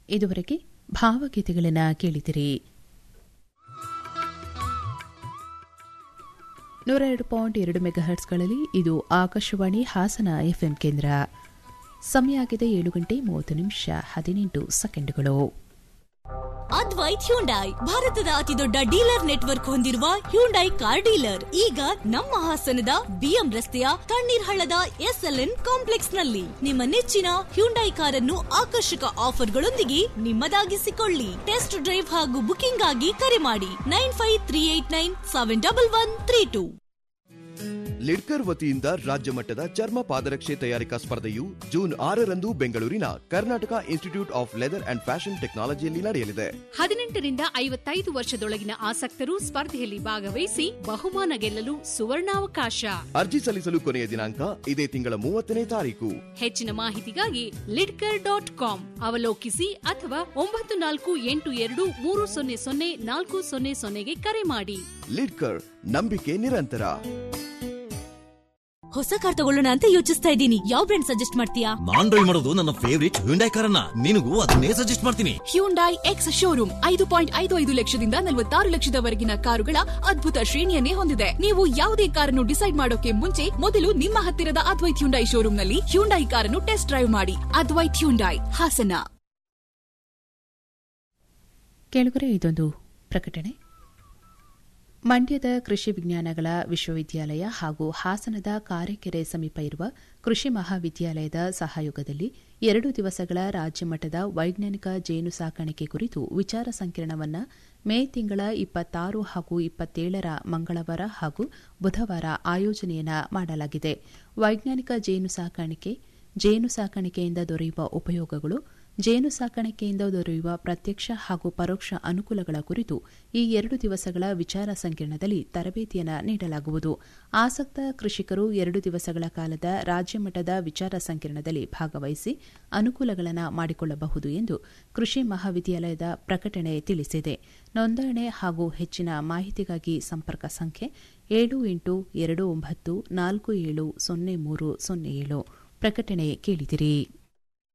ಇದುವರೆಗೆ ಭಾವಗೀತೆಗಳನ್ನು ಕೇಳಿದಿರಿ ನೂರ ಎರಡು ಪಾಯಿಂಟ್ ಎರಡು ಮೆಗಾಹರ್ಟ್ಸ್ಗಳಲ್ಲಿ ಇದು ಆಕಾಶವಾಣಿ ಹಾಸನ ಎಫ್ಎಂ ಕೇಂದ್ರ ಸಮಯ ಆಗಿದೆ ಏಳು ಗಂಟೆ ಮೂವತ್ತು ನಿಮಿಷ ಹದಿನೆಂಟು ಸೆಕೆಂಡುಗಳು ಅದ್ವೈತ್ ಹ್ಯುಂಡೈ ಭಾರತದ ಅತಿದೊಡ್ಡ ಡೀಲರ್ ನೆಟ್ವರ್ಕ್ ಹೊಂದಿರುವ ಹ್ಯುಂಡೈ ಕಾರ್ ಡೀಲರ್ ಈಗ ನಮ್ಮ ಹಾಸನದ ಬಿಎಂ ರಸ್ತೆಯ ತಣ್ಣೀರ್ ಹಳ್ಳದ ಎಸ್ಎಲ್ಎನ್ ಕಾಂಪ್ಲೆಕ್ಸ್ ನಲ್ಲಿ ನಿಮ್ಮ ನೆಚ್ಚಿನ ಹ್ಯುಂಡೈ ಕಾರನ್ನು ಆಕರ್ಷಕ ಆಫರ್ಗಳೊಂದಿಗೆ ನಿಮ್ಮದಾಗಿಸಿಕೊಳ್ಳಿ ಟೆಸ್ಟ್ ಡ್ರೈವ್ ಹಾಗೂ ಬುಕಿಂಗ್ ಆಗಿ ಕರೆ ಮಾಡಿ nine five three eight nine seven double one three two Lidkar ವತಿಯಿಂದ ರಾಜ್ಯ ಮಟ್ಟದ ಚರ್ಮ ಪಾದರಕ್ಷೆ ತಯಾರಿಕಾ ಸ್ಪರ್ಧೆಯು ಜೂನ್ ಆರರಂದು ಬೆಂಗಳೂರಿನ Karnataka institute of leather and fashion ಟೆಕ್ನಾಲಜಿಯಲ್ಲಿ ನಡೆಯಲಿದೆ ಹದಿನೆಂಟರಿಂದ ಐವತ್ತೈದು ವರ್ಷದೊಳಗಿನ ಆಸಕ್ತರು ಸ್ಪರ್ಧೆಯಲ್ಲಿ ಭಾಗವಹಿಸಿ ಬಹುಮಾನ ಗೆಲ್ಲಲು ಸುವರ್ಣಾವಕಾಶ ಅರ್ಜಿ ಸಲ್ಲಿಸಲು ಕೊನೆಯ ದಿನಾಂಕ ಇದೇ ತಿಂಗಳ ಮೂವತ್ತನೇ ತಾರೀಕು ಹೆಚ್ಚಿನ ಮಾಹಿತಿಗಾಗಿ ಲಿಡ್ಕರ್ ಡಾಟ್ ಕಾಮ್ ಅವಲೋಕಿಸಿ ಅಥವಾ ಒಂಬತ್ತು ನಾಲ್ಕು ಎಂಟು ಎರಡು ಮೂರು ಸೊನ್ನೆ ಸೊನ್ನೆ ನಾಲ್ಕು ಸೊನ್ನೆ ಸೊನ್ನೆಗೆ ಕರೆ ಮಾಡಿ ಲಿಡ್ಕರ್ ನಂಬಿಕೆ ನಿರಂತರ ಹೊಸ ಕಾರ್ ತಗೊಳ್ಳೋಣ ಅಂತ ಯೋಚಿಸ್ತಾ ಇದ್ದೀನಿ ಯಾವ ಬ್ರ್ಯಾಂಡ್ ಸಜೆಸ್ಟ್ ಮಾಡ್ತೀಯಾ ನಾನ್ ಡ್ರೈವ್ ಮಾಡೋದು ನನ್ನ ಫೇವರಿಟ್ ಹ್ಯುಂಡೈ ಕಾರನ್ನ ನಿನಗೂ ಅದನ್ನೇ ಸಜೆಸ್ಟ್ ಮಾಡ್ತೀನಿ ಹ್ಯುಂಡೈ ಎಕ್ಸ್ ಶೋರೂಮ್ ಐದು ಪಾಯಿಂಟ್ ಐದು ಐದು ಲಕ್ಷದಿಂದ ನಲವತ್ತಾರು ಲಕ್ಷದವರೆಗಿನ ಕಾರುಗಳ ಅದ್ಭುತ ಶ್ರೇಣಿಯನ್ನೇ ಹೊಂದಿದೆ ನೀವು ಯಾವುದೇ ಕಾರನ್ನು ಡಿಸೈಡ್ ಮಾಡೋಕೆ ಮುಂಚೆ ಮೊದಲು ನಿಮ್ಮ ಹತ್ತಿರದ ಅದ್ವೈತ್ ಹ್ಯುಂಡೈ ಶೋರೂಮ್ನಲ್ಲಿ ಹ್ಯುಂಡೈ ಕಾರನ್ನು ಟೆಸ್ಟ್ ಡ್ರೈವ್ ಮಾಡಿ ಅದ್ವೈತ್ ಹ್ಯುಂಡೈ ಹಾಸನ ಕೇಳುಗರೆ ಇದೊಂದು ಪ್ರಕಟಣೆ ಮಂಡ್ಯದ ಕೃಷಿ ವಿಜ್ಞಾನಗಳ ವಿಶ್ವವಿದ್ಯಾಲಯ ಹಾಗೂ ಹಾಸನದ ಕಾರೆಕೆರೆ ಸಮೀಪ ಇರುವ ಕೃಷಿ ಮಹಾವಿದ್ಯಾಲಯದ ಸಹಯೋಗದಲ್ಲಿ ಎರಡು ದಿವಸಗಳ ರಾಜ್ಯಮಟ್ಟದ ವೈಜ್ಞಾನಿಕ ಜೇನು ಸಾಕಾಣಿಕೆ ಕುರಿತು ವಿಚಾರ ಸಂಕಿರಣವನ್ನು ಮೇ ತಿಂಗಳ ಇಪ್ಪತ್ತಾರು ಹಾಗೂ ಇಪ್ಪತ್ತೇಳರ ಮಂಗಳವಾರ ಹಾಗೂ ಬುಧವಾರ ಆಯೋಜನೆಯನ್ನ ಮಾಡಲಾಗಿದೆ ವೈಜ್ಞಾನಿಕ ಜೇನು ಸಾಕಾಣಿಕೆ ಜೇನು ಸಾಕಾಣಿಕೆಯಿಂದ ದೊರೆಯುವ ಉಪಯೋಗಗಳು ಜೇನು ಸಾಕಾಣಿಕೆಯಿಂದ ದೊರೆಯುವ ಪ್ರತ್ಯಕ್ಷ ಹಾಗೂ ಪರೋಕ್ಷ ಅನುಕೂಲಗಳ ಕುರಿತು ಈ ಎರಡು ದಿವಸಗಳ ವಿಚಾರ ಸಂಕಿರಣದಲ್ಲಿ ತರಬೇತಿಯನ್ನು ನೀಡಲಾಗುವುದು ಆಸಕ್ತ ಕೃಷಿಕರು ಎರಡು ದಿವಸಗಳ ಕಾಲದ ರಾಜ್ಯಮಟ್ಟದ ವಿಚಾರ ಸಂಕಿರಣದಲ್ಲಿ ಭಾಗವಹಿಸಿ ಅನುಕೂಲಗಳನ್ನು ಮಾಡಿಕೊಳ್ಳಬಹುದು ಎಂದು ಕೃಷಿ ಮಹಾವಿದ್ಯಾಲಯದ ಪ್ರಕಟಣೆ ತಿಳಿಸಿದೆ ನೋಂದಣಿ ಹಾಗೂ ಹೆಚ್ಚಿನ ಮಾಹಿತಿಗಾಗಿ ಸಂಪರ್ಕ ಸಂಖ್ಯೆ ಏಳು ಎಂಟು ಎರಡು ಒಂಬತ್ತು ನಾಲ್ಕು ಏಳು ಸೊನ್ನೆ ಮೂರು ಸೊನ್ನೆ ಏಳು ಪ್ರಕಟಣೆ ಕೇಳಿದಿರಿ